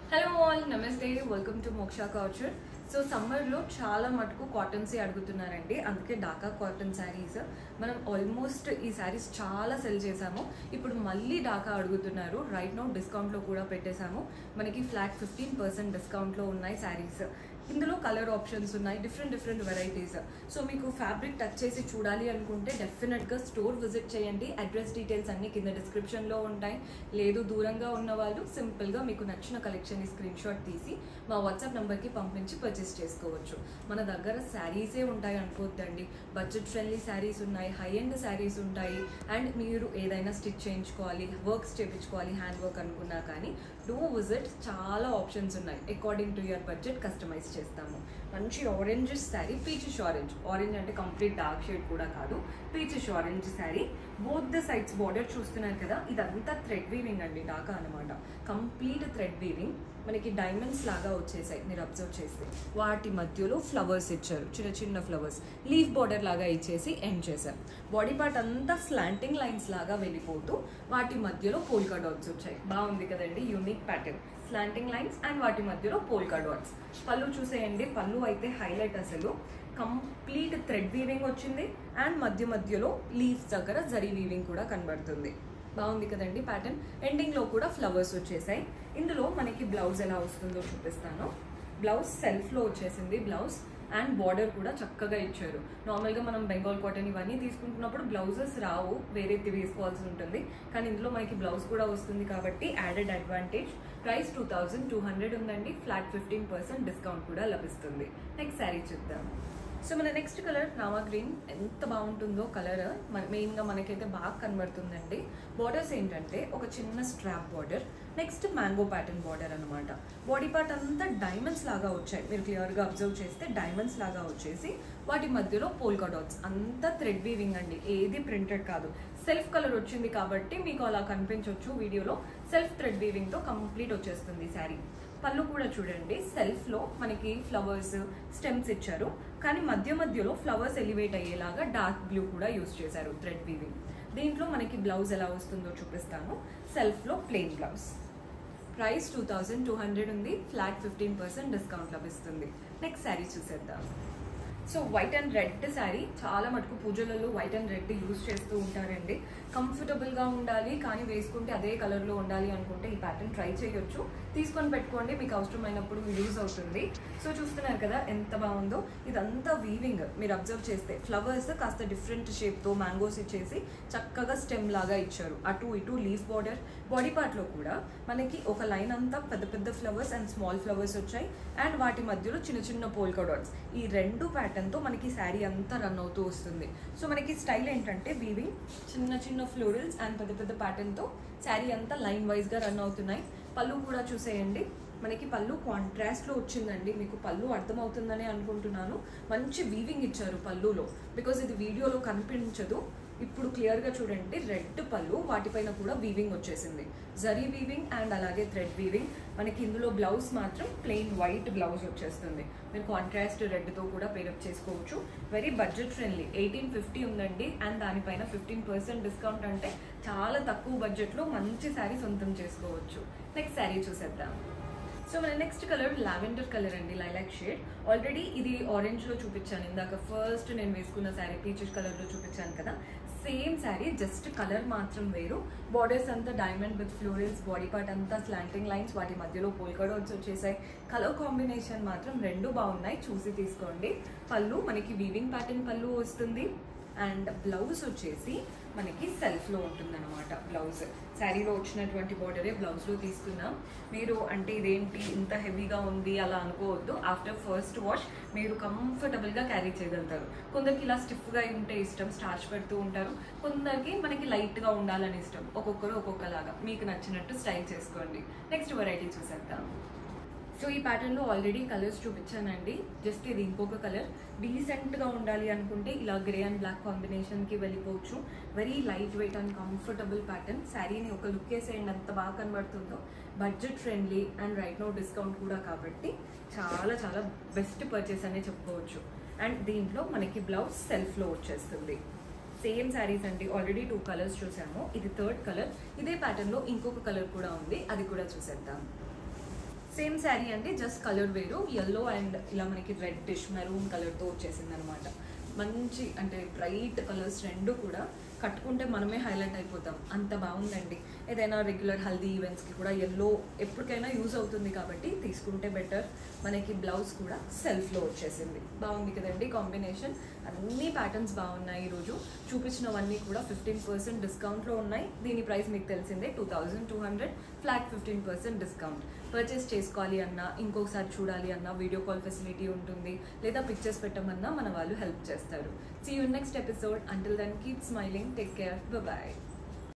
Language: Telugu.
హలో ఆల్ నమస్తే welcome to Moksha couture so సమ్మర్లో చాలా మటుకు కాటన్సే అడుగుతున్నారండి అందుకే డాకా కాటన్ శారీస్ మనం ఆల్మోస్ట్ ఈ శారీస్ చాలా సెల్ చేసాము ఇప్పుడు మళ్ళీ డాకా అడుగుతున్నారు రైట్ నో డిస్కౌంట్లో కూడా పెట్టేశాము మనకి ఫ్లాట్ ఫిఫ్టీన్ పర్సెంట్ డిస్కౌంట్లో ఉన్నాయి శారీస్ ఇందులో కలర్ ఆప్షన్స్ ఉన్నాయి డిఫరెంట్ డిఫరెంట్ వెరైటీస్ సో మీకు ఫ్యాబ్రిక్ టచ్ చేసి చూడాలి అనుకుంటే డెఫినెట్గా స్టోర్ విజిట్ చేయండి అడ్రస్ డీటెయిల్స్ అన్ని కింద డిస్క్రిప్షన్లో ఉంటాయి లేదు దూరంగా ఉన్న వాళ్ళు సింపుల్గా మీకు నచ్చిన కలెక్షన్ స్క్రీన్ షాట్ తీసి మా వాట్సాప్ నెంబర్కి పంపించి పర్చేస్ చేసుకోవచ్చు మన దగ్గర శారీసే ఉంటాయి అనుకోవద్దండి బడ్జెట్ ఫ్రెండ్లీ శారీస్ ఉన్నాయి హై ఎండ్ శారీస్ ఉంటాయి అండ్ మీరు ఏదైనా స్టిచ్ చేయించుకోవాలి వర్క్స్ చేయించుకోవాలి హ్యాండ్ వర్క్ అనుకున్నా కానీ డూ విజిట్ చాలా ఆప్షన్స్ ఉన్నాయి according to your budget customize చేస్తాము మంచి orange sari peachish orange orange అంటే కంప్లీట్ డార్క్ షేడ్ కూడా కాదు peachish orange sari both the sides border చూస్తున్నారు కదా ఇదంతా థ్రెడ్ వీవింగ్ అండి డాకా అనమాట కంప్లీట్ థ్రెడ్ వీవింగ్ మనకి డైమండ్స్ లాగా వచ్చేసాయి మీరు అబ్జర్వ్ చేస్తే వాటి మధ్యలో ఫ్లవర్స్ ఇచ్చారు చిన్న చిన్న ఫ్లవర్స్ లీఫ్ బార్డర్ లాగా ఇచ్చేసి ఎండ్ చేశారు బాడీ పార్ట్ అంతా స్లాంటింగ్ లైన్స్ లాగా వెళ్ళిపోతూ వాటి మధ్యలో పోల్కా డాట్స్ వచ్చాయి బాగుంది కదండి unique pattern slanting lines and వాటి మధ్యలో పోల్కా డాట్స్ పళ్ళు చూసేయండి పళ్ళు అయితే హైలైట్ అసలు కంప్లీట్ థ్రెడ్ వీవింగ్ వచ్చింది అండ్ మధ్య మధ్యలో లీవ్స్ దగ్గర జరీ వీవింగ్ కూడా కనబడుతుంది బాగుంది కదండి ప్యాటర్న్ ఎండింగ్లో కూడా ఫ్లవర్స్ వచ్చేసాయి ఇందులో మనకి బ్లౌజ్ ఎలా వస్తుందో చూపిస్తాను బ్లౌజ్ సెల్ఫ్లో వచ్చేసింది బ్లౌజ్ అండ్ బార్డర్ కూడా చక్కగా ఇచ్చారు నార్మల్గా మనం బెంగాల్ కాటన్ ఇవన్నీ తీసుకుంటున్నప్పుడు బ్లౌజెస్ రావు వేరే వేసుకోవాల్సి ఉంటుంది కానీ ఇందులో మనకి బ్లౌజ్ కూడా వస్తుంది కాబట్టి added advantage price two thousand two hundred ఉందండి ఫ్లాట్ ఫిఫ్టీన్ పర్సెంట్ డిస్కౌంట్ కూడా లభిస్తుంది నెక్స్ట్ శారీ చూద్దాం సో మన నెక్స్ట్ కలర్ రామా గ్రీన్ ఎంత బాగుంటుందో కలర్ మెయిన్గా మనకైతే బాగా కనబడుతుందండి బార్డర్స్ ఏంటంటే ఒక చిన్న strap border next mango pattern border అనమాట బాడీ పార్ట్ అంతా డైమండ్స్ లాగా వచ్చాయి మీరు క్లియర్గా అబ్జర్వ్ చేస్తే డైమండ్స్ లాగా వచ్చేసి వాటి మధ్యలో పోల్కా డాట్స్ అంతా థ్రెడ్ వీవింగ్ అండి ఏది ప్రింటెడ్ కాదు సెల్ఫ్ కలర్ వచ్చింది కాబట్టి మీకు అలా కనిపించవచ్చు వీడియోలో సెల్ఫ్ థ్రెడ్ వీవింగ్తో కంప్లీట్ వచ్చేస్తుంది శారీ పళ్ళు కూడా చూడండి సెల్ఫ్లో మనకి ఫ్లవర్స్ స్టెమ్స్ ఇచ్చారు కానీ మధ్య మధ్యలో ఫ్లవర్స్ ఎలివేట్ అయ్యేలాగా డార్క్ బ్లూ కూడా యూస్ చేశారు థ్రెడ్ వీవింగ్ దీంట్లో మనకి బ్లౌజ్ ఎలా వస్తుందో చూపిస్తాను సెల్ఫ్లో plain blouse price two thousand two hundred ఉంది ఫ్లాట్ ఫిఫ్టీన్ పర్సెంట్ డిస్కౌంట్ లభిస్తుంది నెక్స్ట్ శారీ చూసేద్దాం so white and red sari చాలా మటుకు పూజలలో వైట్ అండ్ రెడ్ యూజ్ చేస్తూ ఉంటారండి కంఫర్టబుల్గా ఉండాలి కానీ వేసుకుంటే అదే కలర్లో ఉండాలి అనుకుంటే ఈ ప్యాటర్న్ ట్రై చేయొచ్చు తీసుకొని పెట్టుకోండి మీకు అవసరమైనప్పుడు యూజ్ అవుతుంది సో చూస్తున్నారు కదా ఎంత బాగుందో ఇదంతా వీవింగ్ మీరు అబ్జర్వ్ చేస్తే ఫ్లవర్స్ కాస్త డిఫరెంట్ షేప్తో మ్యాంగోస్ ఇచ్చేసి చక్కగా స్టెమ్ లాగా ఇచ్చారు అటు ఇటు లీఫ్ బార్డర్ బాడీ పార్ట్లో కూడా మనకి ఒక లైన్ అంతా పెద్ద పెద్ద ఫ్లవర్స్ అండ్ స్మాల్ ఫ్లవర్స్ వచ్చాయి అండ్ వాటి మధ్యలో చిన్న చిన్న పోల్కా డాట్స్ ఈ రెండు ప్యాటర్న్తో మనకి శారీ అంతా రన్ అవుతూ వస్తుంది సో మనకి స్టైల్ ఏంటంటే వీవింగ్ చిన్న చిన్న ఫ్లోరల్స్ అండ్ పెద్ద పెద్ద ప్యాటర్న్తో శారీ అంతా లైన్ వైజ్గా రన్ అవుతున్నాయి పళ్ళు కూడా చూసేయండి మనకి పళ్ళు కాంట్రాస్ట్లో వచ్చిందండి మీకు పళ్ళు అర్థమవుతుందని అనుకుంటున్నాను మంచి వీవింగ్ ఇచ్చారు పళ్ళులో బికాజ్ ఇది వీడియోలో కనిపించదు ఇప్పుడు క్లియర్గా చూడండి రెడ్ పళ్ళు వాటిపైన కూడా వీవింగ్ వచ్చేసింది జరీ వీవింగ్ అండ్ అలాగే థ్రెడ్ వీవింగ్ మనకి ఇందులో బ్లౌజ్ మాత్రం ప్లెయిన్ వైట్ బ్లౌజ్ వచ్చేస్తుంది మీరు కాంట్రాస్ట్ రెడ్తో కూడా పేరప్ చేసుకోవచ్చు very budget friendly eighteen fifty ఉందండి అండ్ దానిపైన ఫిఫ్టీన్ పర్సెంట్ డిస్కౌంట్ అంటే చాలా తక్కువ బడ్జెట్లో మంచి శారీ సొంతం చేసుకోవచ్చు నెక్స్ట్ శారీ చూసేద్దాం సో మన నెక్స్ట్ కలర్ లావెండర్ కలర్ అండి లైలాక్ షేడ్ ఆల్రెడీ ఇది ఆరెంజ్లో చూపించాను ఇందాక ఫస్ట్ నేను వేసుకున్న శారీ పీచెస్ కలర్లో చూపించాను కదా సేమ్ శారీ జస్ట్ కలర్ మాత్రం వేరు బార్డర్స్ అంతా diamond with florals body part అంతా స్లాంటింగ్ లైన్స్ వాటి మధ్యలో పోల్కా డాట్స్ వచ్చేసాయి కలర్ కాంబినేషన్ మాత్రం రెండు బాగున్నాయి చూసి తీసుకోండి పళ్ళు మనకి వీవింగ్ ప్యాటర్న్ పళ్ళు వస్తుంది అండ్ బ్లౌజ్ వచ్చేసి మనకి సెల్ఫ్లో ఉంటుందన్నమాట బ్లౌజ్ శారీలో వచ్చినటువంటి బార్డరే బ్లౌజ్లో తీసుకున్నాం మీరు అంటే ఇదేంటి ఇంత హెవీగా ఉంది అలా అనుకోవద్దు ఆఫ్టర్ ఫస్ట్ వాష్ మీరు కంఫర్టబుల్గా క్యారీ చేయగలుగుతారు కొందరికి ఇలా స్టిఫ్గా ఉంటే ఇష్టం స్టార్చ్ పెడుతూ ఉంటారు కొందరికి మనకి లైట్గా ఉండాలని ఇష్టం ఒక్కొక్కరు ఒక్కొక్కలాగా మీకు నచ్చినట్టు స్టైల్ చేసుకోండి నెక్స్ట్ వెరైటీ చూసేద్దాం సో ఈ ప్యాటర్న్లో ఆల్రెడీ కలర్స్ చూపించానండి జస్ట్ ఇది ఇంకొక కలర్ డీసెంట్గా ఉండాలి అనుకుంటే ఇలా గ్రే అండ్ బ్లాక్ కాంబినేషన్కి వెళ్ళిపోవచ్చు very light weight and comfortable pattern శారీని ఒక లుక్ వేసేయండి ఎంత బాగా కనబడుతుందో budget friendly and right no discount కూడా కాబట్టి చాలా చాలా బెస్ట్ పర్చేస్ అనే చెప్పుకోవచ్చు అండ్ దీంట్లో మనకి బ్లౌజ్ సెల్ఫ్లో వచ్చేస్తుంది సేమ్ శారీస్ అండి ఆల్రెడీ టూ కలర్స్ చూసాము ఇది థర్డ్ కలర్ ఇదే ప్యాటర్న్లో ఇంకొక కలర్ కూడా ఉంది అది కూడా చూసేద్దాం సేమ్ శారీ అండి జస్ట్ కలర్ వేరు ఎల్లో అండ్ ఇలా మనకి రెడ్డిష్ మెరూన్ కలర్తో వచ్చేసింది అనమాట మంచి అంటే బ్రైట్ కలర్స్ రెండు కూడా కట్టుకుంటే మనమే హైలైట్ అయిపోతాం అంత బాగుందండి ఏదైనా రెగ్యులర్ హల్దీ ఈవెంట్స్కి కూడా ఎల్లో ఎప్పటికైనా యూజ్ అవుతుంది కాబట్టి తీసుకుంటే బెటర్ మనకి బ్లౌజ్ కూడా సెల్ఫ్లో వచ్చేసింది బాగుంది కదండి కాంబినేషన్ అన్ని ప్యాటర్న్స్ బాగున్నాయి ఈరోజు చూపించినవన్నీ కూడా ఫిఫ్టీన్ పర్సెంట్ డిస్కౌంట్లో ఉన్నాయి దీని ప్రైస్ మీకు తెలిసిందే two thousand two hundred flat fifteen percent discount purchase చేసుకోవాలి అన్నా ఇంకొకసారి చూడాలి అన్నా వీడియో కాల్ ఫెసిలిటీ ఉంటుంది లేదా పిక్చర్స్ పెట్టమన్నా మన వాళ్ళు హెల్ప్ చేస్తారు see you next episode until then keep smiling take care bye